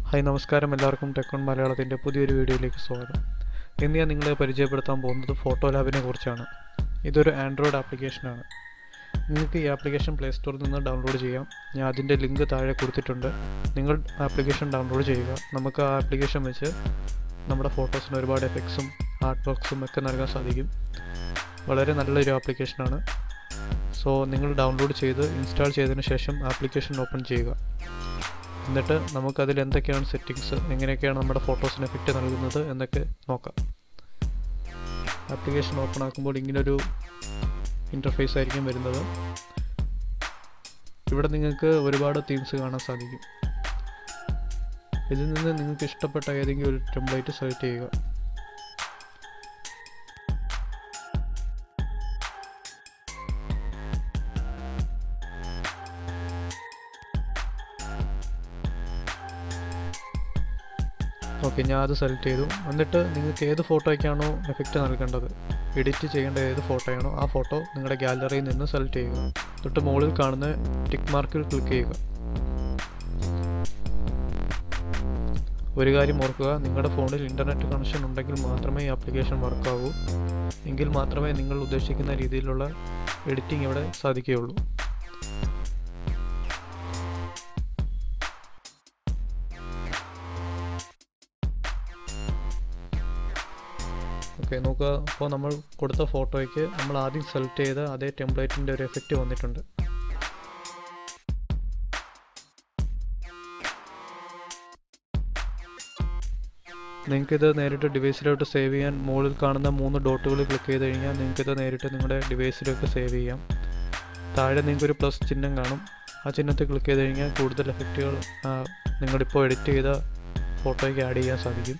hi നമസ്കാരം എല്ലാവർക്കും ടെക്കോൺ മലയാളത്തിൻ്റെ പുതിയൊരു വീഡിയോയിലേക്ക് സ്വാഗതം ഇന്ന് ഞാൻ നിങ്ങളെ പരിചയപ്പെടുത്താൻ പോകുന്നത് ഫോട്ടോ ലാബിനെ കുറിച്ചാണ് ഇതൊരു ആൻഡ്രോയിഡ് ആപ്ലിക്കേഷനാണ് നിങ്ങൾക്ക് ഈ ആപ്ലിക്കേഷൻ പ്ലേ സ്റ്റോറിൽ നിന്ന് ഡൗൺലോഡ് ചെയ്യാം ഞാൻ അതിൻ്റെ ലിങ്ക് താഴെ കൊടുത്തിട്ടുണ്ട് നിങ്ങൾ ആപ്ലിക്കേഷൻ ഡൗൺലോഡ് ചെയ്യുക നമുക്ക് ആ ആപ്ലിക്കേഷൻ വെച്ച് നമ്മുടെ ഫോട്ടോസിന് ഒരുപാട് എഫക്ട്സും ആർട്ട് വർക്ക്സും ഒക്കെ നൽകാൻ സാധിക്കും വളരെ നല്ലൊരു ആപ്ലിക്കേഷനാണ് സോ നിങ്ങൾ ഡൗൺലോഡ് ചെയ്ത് ഇൻസ്റ്റാൾ ചെയ്തതിന് ശേഷം ആപ്ലിക്കേഷൻ ഓപ്പൺ ചെയ്യുക എന്നിട്ട് നമുക്കതിൽ എന്തൊക്കെയാണ് സെറ്റിങ്സ് എങ്ങനെയൊക്കെയാണ് നമ്മുടെ ഫോട്ടോസിന് എഫക്റ്റ് നൽകുന്നത് എന്നൊക്കെ നോക്കാം ആപ്ലിക്കേഷൻ ഓപ്പൺ ആക്കുമ്പോൾ ഇങ്ങനൊരു ഇൻ്റർഫേസ് ആയിരിക്കും വരുന്നത് ഇവിടെ നിങ്ങൾക്ക് ഒരുപാട് തീംസ് കാണാൻ സാധിക്കും ഇതിൽ നിന്ന് നിങ്ങൾക്ക് ഇഷ്ടപ്പെട്ട ഏതെങ്കിലും ഒരു ടെംപ്ലേറ്റ് സെലക്ട് ചെയ്യുക ഓക്കെ ഞാൻ അത് സെലക്ട് ചെയ്തു എന്നിട്ട് നിങ്ങൾക്ക് ഏത് ഫോട്ടോയ്ക്കാണോ എഫക്റ്റ് നൽകേണ്ടത് എഡിറ്റ് ചെയ്യേണ്ട ഏത് ഫോട്ടോയാണോ ആ ഫോട്ടോ നിങ്ങളുടെ ഗാലറിയിൽ നിന്ന് സെലക്ട് ചെയ്യുക തൊട്ട് മുകളിൽ കാണുന്ന ടിക്ക് മാർക്കിൽ ക്ലിക്ക് ചെയ്യുക ഒരു കാര്യം ഓർക്കുക നിങ്ങളുടെ ഫോണിൽ ഇൻ്റർനെറ്റ് കണക്ഷൻ ഉണ്ടെങ്കിൽ മാത്രമേ ഈ ആപ്ലിക്കേഷൻ വർക്കാവൂ എങ്കിൽ മാത്രമേ നിങ്ങൾ ഉദ്ദേശിക്കുന്ന രീതിയിലുള്ള എഡിറ്റിംഗ് ഇവിടെ സാധിക്കുകയുള്ളൂ ഓക്കെ നോക്കുക അപ്പോൾ നമ്മൾ കൊടുത്ത ഫോട്ടോയ്ക്ക് നമ്മൾ ആദ്യം സെലക്ട് ചെയ്ത അതേ ടെംപ്ലേറ്റിൻ്റെ ഒരു എഫക്റ്റ് വന്നിട്ടുണ്ട് നിങ്ങൾക്കിത് നേരിട്ട് ഡിവൈസിലോട്ട് സേവ് ചെയ്യാൻ മുകളിൽ കാണുന്ന മൂന്ന് ഡോട്ടുകൾ ക്ലിക്ക് ചെയ്ത് കഴിഞ്ഞാൽ നിങ്ങൾക്കിത് നേരിട്ട് നിങ്ങളുടെ ഡിവൈസിലേക്ക് സേവ് ചെയ്യാം താഴെ നിങ്ങൾക്കൊരു പ്ലസ് ചിഹ്നം കാണും ആ ചിഹ്നത്തിൽ ക്ലിക്ക് ചെയ്ത് കഴിഞ്ഞാൽ കൂടുതൽ എഫക്റ്റുകൾ നിങ്ങളിപ്പോൾ എഡിറ്റ് ചെയ്ത ഫോട്ടോയ്ക്ക് ആഡ് ചെയ്യാൻ സാധിക്കും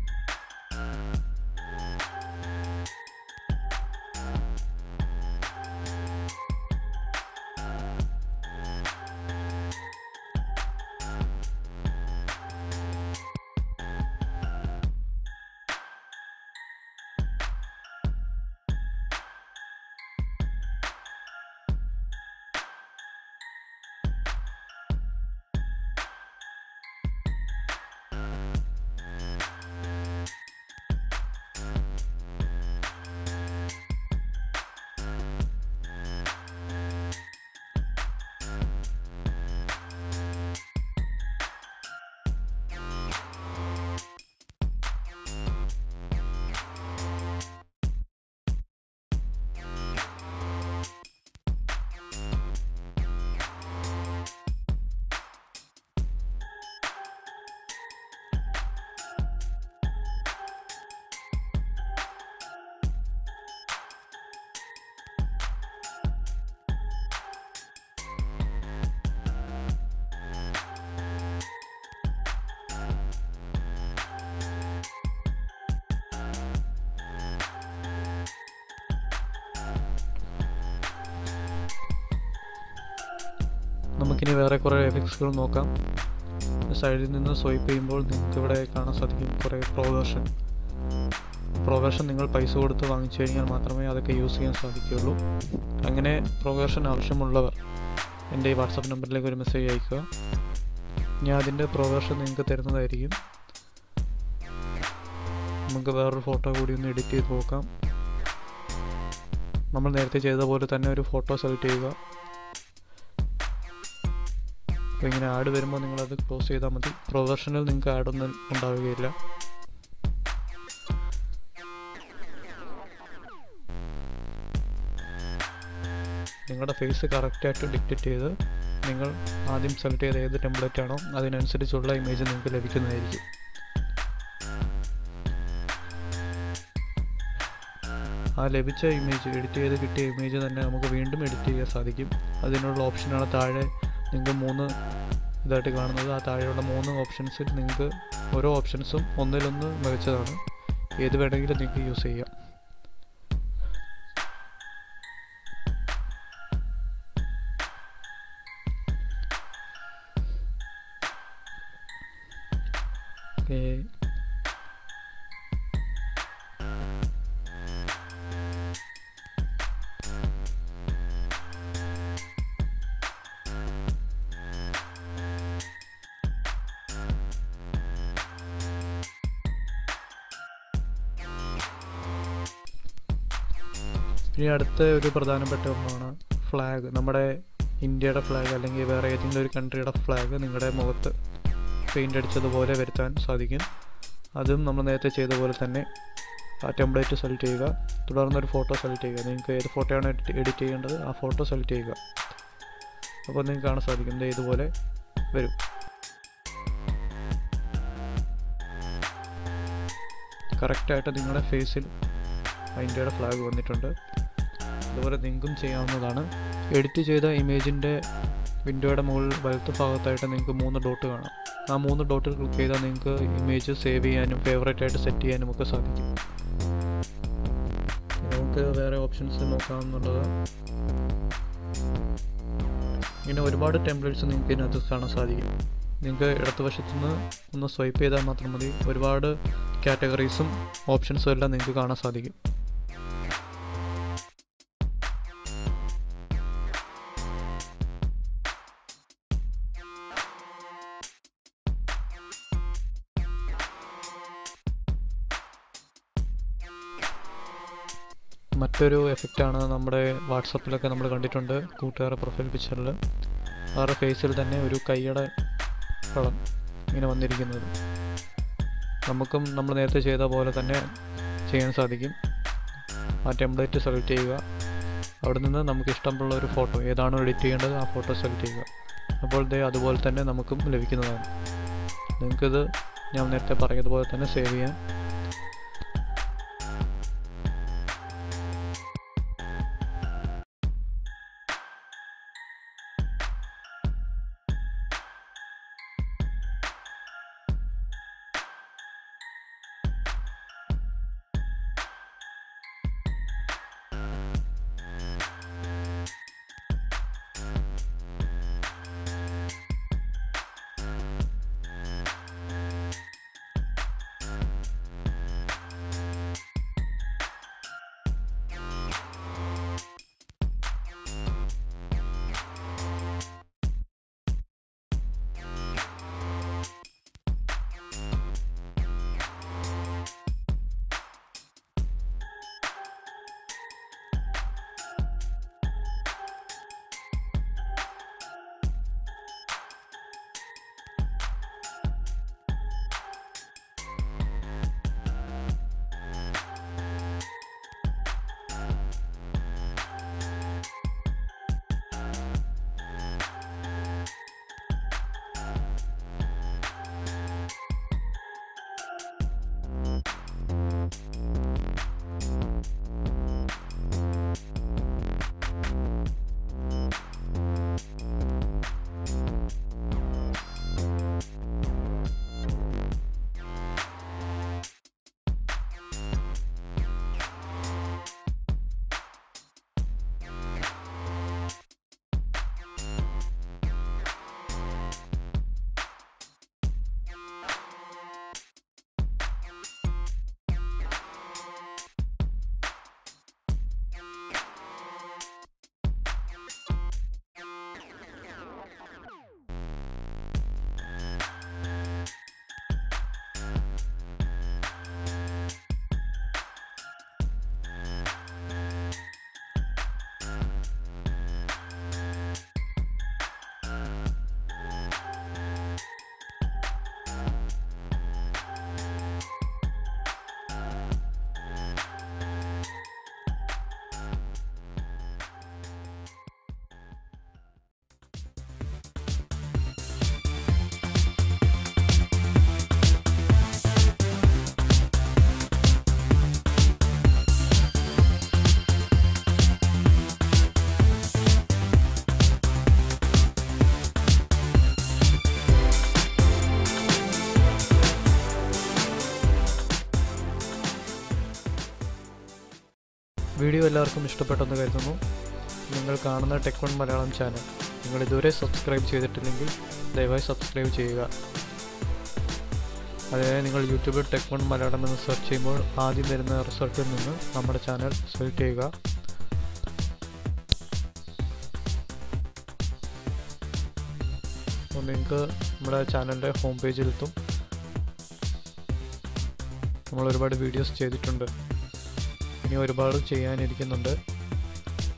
നമുക്കിനി വേറെ കുറേ എഫക്ട്സുകൾ നോക്കാം സൈഡിൽ നിന്ന് സ്വൈപ്പ് ചെയ്യുമ്പോൾ നിങ്ങൾക്ക് ഇവിടെ കാണാൻ സാധിക്കും കുറേ പ്രോവേർഷൻ പ്രോവേർഷൻ നിങ്ങൾ പൈസ കൊടുത്ത് വാങ്ങിച്ചു കഴിഞ്ഞാൽ മാത്രമേ അതൊക്കെ യൂസ് ചെയ്യാൻ സാധിക്കുകയുള്ളൂ അങ്ങനെ പ്രോവേർഷൻ ആവശ്യമുള്ളവർ എൻ്റെ ഈ വാട്സപ്പ് നമ്പറിലേക്ക് ഒരു മെസ്സേജ് അയക്കുക ഞാൻ അതിൻ്റെ പ്രോവേർഷൻ നിങ്ങൾക്ക് തരുന്നതായിരിക്കും നമുക്ക് വേറൊരു ഫോട്ടോ കൂടി ഒന്ന് എഡിറ്റ് ചെയ്ത് നോക്കാം നമ്മൾ നേരത്തെ ചെയ്ത പോലെ തന്നെ ഒരു ഫോട്ടോ സെലക്ട് ചെയ്യുക അപ്പോൾ ഇങ്ങനെ ആഡ് വരുമ്പോൾ നിങ്ങളത് ക്ലോസ് ചെയ്താൽ മതി പ്രൊഫഷണൽ നിങ്ങൾക്ക് ആഡൊന്നും ഉണ്ടാവുകയില്ല നിങ്ങളുടെ ഫേസ് കറക്റ്റായിട്ട് ഡിക്റ്റേറ്റ് ചെയ്ത് നിങ്ങൾ ആദ്യം സെലക്ട് ചെയ്ത ഏത് ടെംപ്ലേറ്റ് ആണോ അതിനനുസരിച്ചുള്ള ഇമേജ് നിങ്ങൾക്ക് ലഭിക്കുന്നതായിരിക്കും ആ ലഭിച്ച ഇമേജ് എഡിറ്റ് ചെയ്ത് കിട്ടിയ ഇമേജ് തന്നെ നമുക്ക് വീണ്ടും എഡിറ്റ് ചെയ്യാൻ സാധിക്കും അതിനുള്ള ഓപ്ഷനാണ് താഴെ നിങ്ങൾക്ക് മൂന്ന് ഇതായിട്ട് കാണുന്നത് ആ താഴെയുള്ള മൂന്ന് ഓപ്ഷൻസിൽ നിങ്ങൾക്ക് ഓരോ ഓപ്ഷൻസും ഒന്നിലൊന്ന് മികച്ചതാണ് ഏത് വേണമെങ്കിലും നിങ്ങൾക്ക് യൂസ് ചെയ്യാം ഓക്കെ ഇനി അടുത്ത ഒരു പ്രധാനപ്പെട്ട ഒന്നാണ് ഫ്ലാഗ് നമ്മുടെ ഇന്ത്യയുടെ ഫ്ലാഗ് അല്ലെങ്കിൽ വേറെ ഏതെങ്കിലും ഒരു കൺട്രിയുടെ ഫ്ലാഗ് നിങ്ങളുടെ മുഖത്ത് പെയിൻ്റ് അടിച്ചതുപോലെ വരുത്താൻ സാധിക്കും അതും നമ്മൾ നേരത്തെ ചെയ്ത പോലെ തന്നെ ആ ടെംപ്ലേറ്റ് സെലക്ട് ചെയ്യുക തുടർന്ന് ഒരു ഫോട്ടോ സെലക്ട് ചെയ്യുക നിങ്ങൾക്ക് ഏത് ഫോട്ടോയാണ് എഡിറ്റ് ചെയ്യേണ്ടത് ആ ഫോട്ടോ സെലക്ട് ചെയ്യുക അപ്പോൾ നിങ്ങൾക്ക് കാണാൻ സാധിക്കും ദേ ഇതുപോലെ വരും കറക്റ്റായിട്ട് നിങ്ങളുടെ ഫേസിൽ ഇന്ത്യയുടെ ഫ്ലാഗ് വന്നിട്ടുണ്ട് അതുപോലെ നിങ്ങൾക്കും ചെയ്യാവുന്നതാണ് എഡിറ്റ് ചെയ്ത ഇമേജിൻ്റെ വിൻഡോയുടെ മുകളിൽ വലത്ത് ഭാഗത്തായിട്ട് നിങ്ങൾക്ക് മൂന്ന് ഡോട്ട് കാണാം ആ മൂന്ന് ഡോട്ടിൽ ക്ലിക്ക് ചെയ്താൽ നിങ്ങൾക്ക് ഇമേജ് സേവ് ചെയ്യാനും ഫേവറേറ്റ് ആയിട്ട് സെറ്റ് ചെയ്യാനും ഒക്കെ സാധിക്കും നമുക്ക് വേറെ ഓപ്ഷൻസ് നോക്കാമെന്നുള്ളത് ഇങ്ങനെ ഒരുപാട് ടെംപ്ലേറ്റ്സ് നിങ്ങൾക്ക് ഇതിനകത്ത് കാണാൻ സാധിക്കും നിങ്ങൾക്ക് ഇടതുവശത്തു നിന്ന് ഒന്ന് സ്വൈപ്പ് ചെയ്താൽ മാത്രം മതി ഒരുപാട് കാറ്റഗറീസും ഓപ്ഷൻസും എല്ലാം നിങ്ങൾക്ക് കാണാൻ സാധിക്കും മറ്റൊരു എഫക്റ്റാണ് നമ്മുടെ വാട്സപ്പിലൊക്കെ നമ്മൾ കണ്ടിട്ടുണ്ട് കൂട്ടുകാരുടെ പ്രൊഫൈൽ പിക്ചറിൽ അവരുടെ ഫേസിൽ തന്നെ ഒരു കൈയുടെ കളം ഇങ്ങനെ വന്നിരിക്കുന്നത് നമുക്കും നമ്മൾ നേരത്തെ ചെയ്ത പോലെ തന്നെ ചെയ്യാൻ സാധിക്കും ആ ടെംപ്ലേറ്റ് സെലക്ട് ചെയ്യുക അവിടെ നിന്ന് നമുക്ക് ഇഷ്ടമുള്ള ഒരു ഫോട്ടോ ഏതാണോ എഡിറ്റ് ചെയ്യേണ്ടത് ആ ഫോട്ടോ സെലക്ട് ചെയ്യുക അപ്പോൾ ദേ അതുപോലെ തന്നെ നമുക്കും ലഭിക്കുന്നതാണ് നിങ്ങൾക്കിത് ഞാൻ നേരത്തെ പറഞ്ഞതുപോലെ തന്നെ സേവ് ചെയ്യാം വീഡിയോ എല്ലാവർക്കും ഇഷ്ടപ്പെട്ടെന്ന് കരുതുന്നു നിങ്ങൾ കാണുന്ന ടെക് വൺ മലയാളം ചാനൽ നിങ്ങൾ ഇതുവരെ സബ്സ്ക്രൈബ് ചെയ്തിട്ടില്ലെങ്കിൽ ദയവായി സബ്സ്ക്രൈബ് ചെയ്യുക അതായത് നിങ്ങൾ യൂട്യൂബിൽ ടെക് വൺ മലയാളം എന്ന് സെർച്ച് ചെയ്യുമ്പോൾ ആദ്യം വരുന്ന റിസൾട്ടിൽ നിന്ന് നമ്മുടെ ചാനൽ സെലക്ട് ചെയ്യുക അപ്പോൾ നിങ്ങൾക്ക് നമ്മുടെ ചാനലിൻ്റെ ഹോം പേജിലെത്തും നമ്മൾ ഒരുപാട് വീഡിയോസ് ചെയ്തിട്ടുണ്ട് ഇനി ഒരുപാട് ചെയ്യാനിരിക്കുന്നുണ്ട്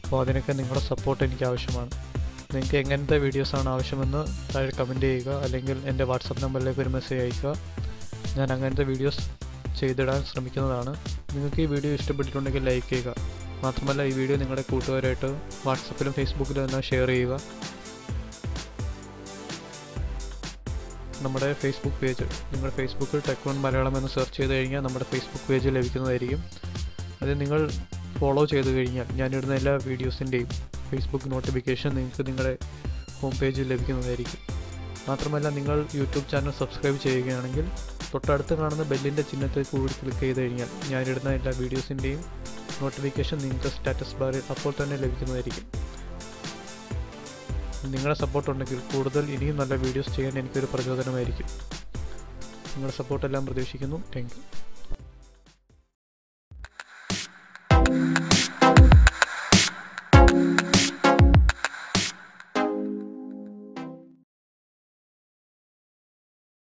അപ്പോൾ അതിനൊക്കെ നിങ്ങളുടെ സപ്പോർട്ട് എനിക്ക് ആവശ്യമാണ് നിങ്ങൾക്ക് എങ്ങനത്തെ വീഡിയോസാണ് ആവശ്യമെന്ന് താഴെ കമൻറ്റ് ചെയ്യുക അല്ലെങ്കിൽ എൻ്റെ വാട്സപ്പ് നമ്പറിലേക്ക് ഒരു മെസ്സേജ് അയക്കുക ഞാൻ അങ്ങനത്തെ വീഡിയോസ് ചെയ്തിടാൻ ശ്രമിക്കുന്നതാണ് നിങ്ങൾക്ക് ഈ വീഡിയോ ഇഷ്ടപ്പെട്ടിട്ടുണ്ടെങ്കിൽ ലൈക്ക് ചെയ്യുക മാത്രമല്ല ഈ വീഡിയോ നിങ്ങളുടെ കൂട്ടുകാരായിട്ട് വാട്സപ്പിലും ഫേസ്ബുക്കിലും എല്ലാം ഷെയർ ചെയ്യുക നമ്മുടെ ഫേസ്ബുക്ക് പേജ് നിങ്ങൾ ഫേസ്ബുക്കിൽ ടെക് വൺ മലയാളം എന്ന് സെർച്ച് ചെയ്ത് കഴിഞ്ഞാൽ നമ്മുടെ ഫേസ്ബുക്ക് പേജ് ലഭിക്കുന്നതായിരിക്കും അത് നിങ്ങൾ ഫോളോ ചെയ്ത് കഴിഞ്ഞാൽ ഞാനിടുന്ന എല്ലാ വീഡിയോസിൻ്റെയും ഫേസ്ബുക്ക് നോട്ടിഫിക്കേഷൻ നിങ്ങൾക്ക് നിങ്ങളുടെ ഹോം പേജിൽ ലഭിക്കുന്നതായിരിക്കും മാത്രമല്ല നിങ്ങൾ യൂട്യൂബ് ചാനൽ സബ്സ്ക്രൈബ് ചെയ്യുകയാണെങ്കിൽ തൊട്ടടുത്ത് കാണുന്ന ബെല്ലിൻ്റെ ചിഹ്നത്തിൽ കൂടി ക്ലിക്ക് ചെയ്ത് കഴിഞ്ഞാൽ ഞാനിടുന്ന എല്ലാ വീഡിയോസിൻ്റെയും നോട്ടിഫിക്കേഷൻ നിങ്ങൾക്ക് സ്റ്റാറ്റസ് ബാറിൽ അപ്പോൾ തന്നെ ലഭിക്കുന്നതായിരിക്കും നിങ്ങളുടെ സപ്പോർട്ട് ഉണ്ടെങ്കിൽ കൂടുതൽ ഇനിയും നല്ല വീഡിയോസ് ചെയ്യാൻ എനിക്കൊരു പ്രചോദനമായിരിക്കും നിങ്ങളുടെ സപ്പോർട്ടെല്ലാം പ്രതീക്ഷിക്കുന്നു താങ്ക് യു